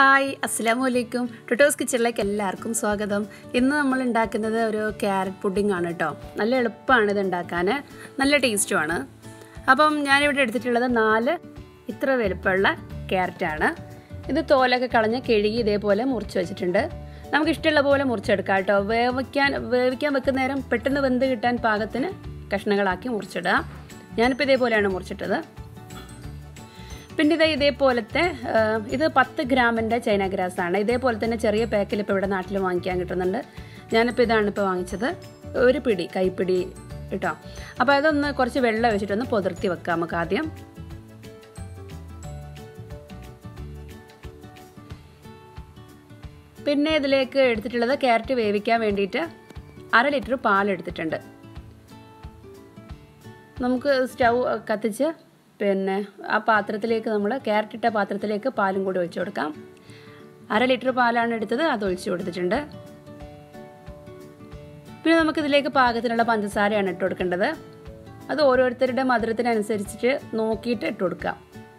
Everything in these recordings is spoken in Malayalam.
ഹായ് അസ്സാം വലൈക്കും ടുട്ടോസ് കിച്ചണിലേക്ക് എല്ലാവർക്കും സ്വാഗതം ഇന്ന് നമ്മൾ ഉണ്ടാക്കുന്നത് ഒരു ക്യാരറ്റ് പുഡിംഗ് ആണ് കേട്ടോ നല്ല എളുപ്പമാണ് ഇത് ഉണ്ടാക്കാൻ നല്ല ടേസ്റ്റുമാണ് അപ്പം ഞാനിവിടെ എടുത്തിട്ടുള്ളത് നാല് ഇത്ര വലുപ്പമുള്ള ക്യാരറ്റാണ് ഇത് തോലൊക്കെ കളഞ്ഞ് കിഴുകി ഇതേപോലെ മുറിച്ച് വെച്ചിട്ടുണ്ട് നമുക്ക് ഇഷ്ടമുള്ള പോലെ മുറിച്ചെടുക്കാം കേട്ടോ വേവിക്കാൻ വേവിക്കാൻ വെക്കുന്ന നേരം പെട്ടെന്ന് വെന്ത് കിട്ടാൻ പാകത്തിന് കഷ്ണങ്ങളാക്കി മുറിച്ചിടുക ഞാനിപ്പോൾ ഇതേപോലെയാണ് മുറിച്ചിട്ടത് പിന്നെ ഇത് ഇതേപോലത്തെ ആ, ഇത് പത്ത് ഗ്രാമിൻ്റെ ചൈന ഗ്രാസ് ആണ് ഇതേപോലെ തന്നെ ചെറിയ പാക്കിൽ ഇപ്പോൾ ഇവിടെ നാട്ടിൽ വാങ്ങിക്കാൻ കിട്ടുന്നുണ്ട് ഞാനിപ്പോൾ ഇതാണ് ഇപ്പോൾ വാങ്ങിച്ചത് ഒരു പിടി കൈപ്പിടി കേട്ടോ അപ്പോൾ അതൊന്ന് കുറച്ച് വെള്ളം ഒഴിച്ചിട്ടൊന്ന് പുതിർത്തി വെക്കാം നമുക്ക് ആദ്യം പിന്നെ ഇതിലേക്ക് എടുത്തിട്ടുള്ളത് ക്യാരറ്റ് വേവിക്കാൻ വേണ്ടിയിട്ട് അര ലിറ്റർ പാൽ എടുത്തിട്ടുണ്ട് നമുക്ക് സ്റ്റൗ കത്തിച്ച് പിന്നെ ആ പാത്രത്തിലേക്ക് നമ്മൾ ക്യാരറ്റ് ഇട്ട പാത്രത്തിലേക്ക് പാലും കൂടി ഒഴിച്ചു കൊടുക്കാം അര ലിറ്റർ പാലാണ് എടുത്തത് അത് ഒഴിച്ചു കൊടുത്തിട്ടുണ്ട് പിന്നെ നമുക്കിതിലേക്ക് പാകത്തിനുള്ള പഞ്ചസാരയാണ് ഇട്ട് കൊടുക്കേണ്ടത് അത് ഓരോരുത്തരുടെ മധുരത്തിനനുസരിച്ചിട്ട് നോക്കിയിട്ട് ഇട്ട് കൊടുക്കാം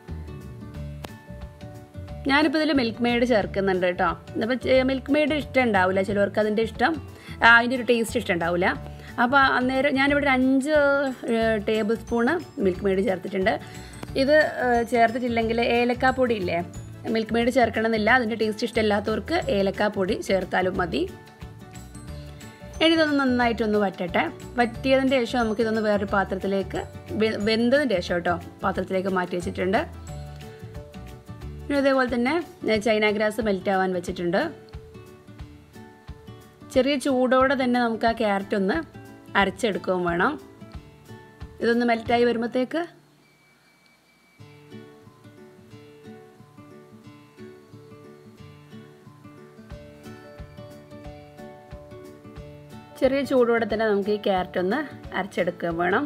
ഞാനിപ്പോൾ ഇതിൽ മിൽക്ക് മെയ്ഡ് ചേർക്കുന്നുണ്ട് കേട്ടോ അപ്പോൾ മിൽക്ക് മെയ്ഡ് ഇഷ്ടം ഉണ്ടാവില്ല ചിലവർക്ക് അതിൻ്റെ ഇഷ്ടം ആ, അതിൻ്റെ ഒരു ടേസ്റ്റ് ഇഷ്ടം ഉണ്ടാവില്ല അപ്പോൾ അന്നേരം ഞാനിവിടെ ഒരു അഞ്ച് ടേബിൾ സ്പൂണ് മിൽക്ക് മെയ്ഡ് ചേർത്തിട്ടുണ്ട് ഇത് ഏ, ചേർത്തിട്ടില്ലെങ്കിൽ ഏലക്കാപ്പൊടി ഇല്ലേ മിൽക്ക് മെയ്ഡ് ചേർക്കണമെന്നില്ല അതിൻ്റെ ടേസ്റ്റ് ഇഷ്ടമില്ലാത്തവർക്ക് ഏലക്കാപ്പൊടി ചേർത്താലും മതി ഇനി ഇതൊന്ന് നന്നായിട്ടൊന്ന് വറ്റട്ടെ വറ്റിയതിൻ്റെ ശേഷം നമുക്കിതൊന്ന് വേറൊരു പാത്രത്തിലേക്ക് വെ- വെന്തതിൻ്റെ ശേഷം കേട്ടോ പാത്രത്തിലേക്ക് മാറ്റി വെച്ചിട്ടുണ്ട് പിന്നെ ഇതേപോലെ തന്നെ ഞാൻ ചൈന ഗ്രാസ് മെൽറ്റ് ആവാൻ വെച്ചിട്ടുണ്ട് ചെറിയ ചൂടോടെ തന്നെ നമുക്ക് ആ ക്യാരറ്റ് ഒന്ന് അരച്ചെടുക്കുകയും വേണം ഇതൊന്ന് മെൽറ്റായി വരുമ്പോഴത്തേക്ക് ചെറിയ ചൂടോടെ തന്നെ നമുക്ക് ഈ ക്യാരറ്റ് ഒന്ന് അരച്ചെടുക്കുകയും വേണം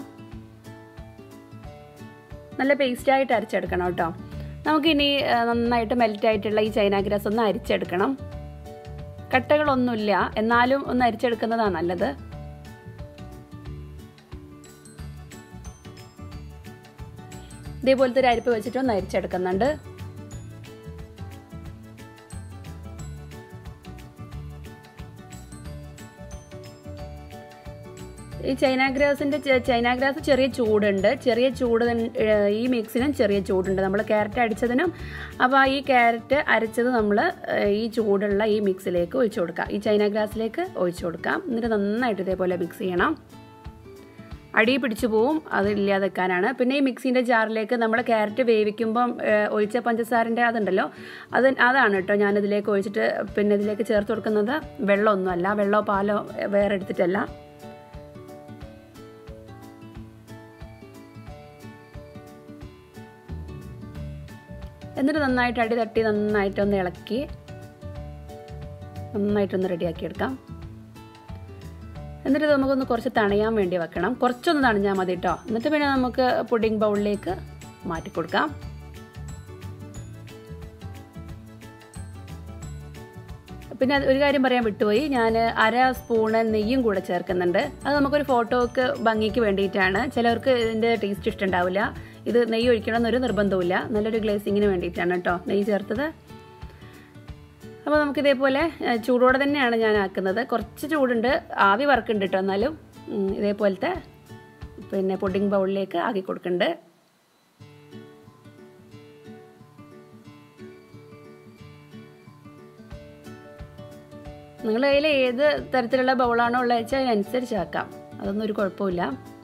നല്ല പേസ്റ്റായിട്ട് അരച്ചെടുക്കണം കേട്ടോ നമുക്കിനി ആ, നന്നായിട്ട് മെൽറ്റ് ആയിട്ടുള്ള ഈ ചൈന ഗ്രാസ് ഒന്ന് അരിച്ചെടുക്കണം കട്ടകളൊന്നുമില്ല എന്നാലും ഒന്ന് അരിച്ചെടുക്കുന്നതാണ് നല്ലത് ഇതേപോലത്തെ ഒരു അരിപ്പ് വെച്ചിട്ട് ഒന്ന് അരിച്ചെടുക്കുന്നുണ്ട് ഈ ചൈന ഗ്രാസിൻ്റെ ചൈന ഗ്രാസ് ചെറിയ ചൂടുണ്ട് ചെറിയ ചൂട് തൻ- ഏഹ് ഈ മിക്സിനും ചെറിയ ചൂടുണ്ട് നമ്മൾ ക്യാരറ്റ് അടിച്ചതിനും അപ്പോൾ ഈ ക്യാരറ്റ് അരച്ചത് നമ്മൾ ഈ ചൂടുള്ള ഈ മിക്സിലേക്ക് ഒഴിച്ചു കൊടുക്കാം ഈ ചൈന ഗ്രാസിലേക്ക് ഒഴിച്ചു കൊടുക്കാം എന്നിട്ട് നന്നായിട്ട് ഇതേപോലെ മിക്സ് ചെയ്യണം അടി പിടിച്ചു പോവും അത് ഇല്ലാതെക്കാനാണ് പിന്നെ ഈ മിക്സിൻ്റെ ജാറിലേക്ക് നമ്മൾ ക്യാരറ്റ് വേവിക്കുമ്പം ഏഹ്, ഒഴിച്ച പഞ്ചസാരൻ്റെ അതുണ്ടല്ലോ അത് അതാണ് കേട്ടോ ഞാനിതിലേക്ക് ഒഴിച്ചിട്ട് പിന്നെ ഇതിലേക്ക് ചേർത്ത് കൊടുക്കുന്നത് വെള്ളമൊന്നുമല്ല വെള്ളമോ പാലോ ഏഹ്, വേറെ എടുത്തിട്ടല്ല എന്നിട്ട് നന്നായിട്ട് അടി തട്ടി നന്നായിട്ടൊന്ന് ഇളക്കി നന്നായിട്ടൊന്ന് റെഡിയാക്കി എടുക്കാം എന്നിട്ട് ഇത് നമുക്കൊന്ന് കുറച്ച് തണയാൻ വേണ്ടി വെക്കണം കുറച്ചൊന്ന് തണഞ്ഞാൽ മതി കേട്ടോ എന്നിട്ട് പിന്നെ നമുക്ക് പുഡിംഗ് ബൗളിലേക്ക് മാറ്റി കൊടുക്കാം പിന്നെ അത് ഒരു കാര്യം പറയാൻ വിട്ടുപോയി ഞാൻ അര സ്പൂണ് നെയ്യും കൂടെ ചേർക്കുന്നുണ്ട് അത് നമുക്കൊരു ഫോട്ടോക്ക് ഭംഗിക്ക് വേണ്ടിയിട്ടാണ് ചിലവർക്ക് ഇതിൻ്റെ ടേസ്റ്റ് ഇഷ്ടമുണ്ടാവില്ല ഇത് നെയ്യ് ഒഴിക്കണം എന്നൊരു നിർബന്ധവുമില്ല നല്ലൊരു ഗ്ലേസിങ്ങിന് വേണ്ടിയിട്ടാണ് കേട്ടോ നെയ്യ് ചേർത്തത് അപ്പോൾ നമുക്ക് ഇതേപോലെ ഏഹ്, ചൂടോടെ തന്നെയാണ് ഞാൻ ആക്കുന്നത് കുറച്ച് ചൂടുണ്ട് ആവി വറക്കുന്നുണ്ട് കേട്ടോ എന്നാലും ഉം, ഇതേപോലത്തെ പിന്നെ പുഡിംഗ് ബൗളിലേക്ക് ആക്കി കൊടുക്കുന്നുണ്ട് നിങ്ങൾ കയ്യിൽ ഏത് തരത്തിലുള്ള ബൗളാണോ ഉള്ളത് വെച്ചാൽ അതിനനുസരിച്ച് ആക്കാം അതൊന്നും ഒരു കുഴപ്പമില്ല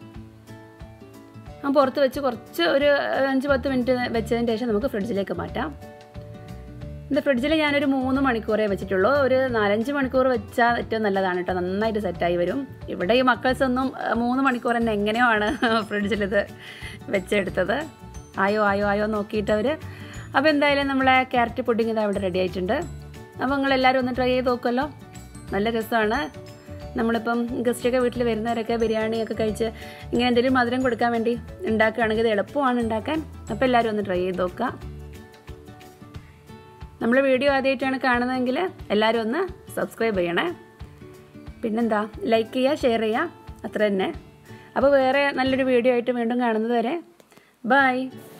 ആ പുറത്ത് വെച്ച് കുറച്ച് ഒരു അഞ്ച് പത്ത് മിനിറ്റ് വെച്ചതിന് ശേഷം നമുക്ക് ഫ്രിഡ്ജിലേക്ക് മാറ്റാം ഇത് ഫ്രിഡ്ജിൽ ഞാനൊരു മൂന്ന് മണിക്കൂറേ വെച്ചിട്ടുള്ളൂ ഒരു നാലഞ്ച് മണിക്കൂർ വെച്ചാൽ ഏറ്റവും നല്ലതാണ് കേട്ടോ നന്നായിട്ട് സെറ്റായി വരും ഇവിടെ ഈ മക്കൾസ് ഒന്നും അഹ്, മൂന്ന് മണിക്കൂർ തന്നെ എങ്ങനെയോ ആണ് ഫ്രിഡ്ജിലിത് വെച്ചെടുത്തത് ആയോ ആയോ ആയോ നോക്കിയിട്ട് അവർ അപ്പോൾ എന്തായാലും നമ്മളെ ക്യാരറ്റ് പുഡിംഗ് ഇതാ ഇവിടെ റെഡി ആയിട്ടുണ്ട് അപ്പോൾ നിങ്ങളെല്ലാവരും ഒന്ന് ട്രൈ ചെയ്ത് നോക്കുമല്ലോ നല്ല രസമാണ് നമ്മളിപ്പം ഗസ്റ്റൊക്കെ വീട്ടിൽ വരുന്നവരൊക്കെ ബിരിയാണിയൊക്കെ കഴിച്ച് ഇങ്ങനെ എന്തെങ്കിലും മധുരം കൊടുക്കാൻ വേണ്ടി ഉണ്ടാക്കുകയാണെങ്കിൽ ഇത് എളുപ്പമാണ് ഉണ്ടാക്കാൻ അപ്പോൾ എല്ലാവരും ഒന്ന് ട്രൈ ചെയ്ത് നോക്കുക നമ്മൾ വീഡിയോ ആദ്യമായിട്ടാണ് കാണുന്നതെങ്കിൽ എല്ലാവരും ഒന്ന് സബ്സ്ക്രൈബ് ചെയ്യണേ പിന്നെന്താ ലൈക്ക് ചെയ്യുക ഷെയർ ചെയ്യുക അത്ര തന്നെ അപ്പോൾ വേറെ നല്ലൊരു വീഡിയോ ആയിട്ട് വീണ്ടും കാണുന്നത് വരെ ബൈ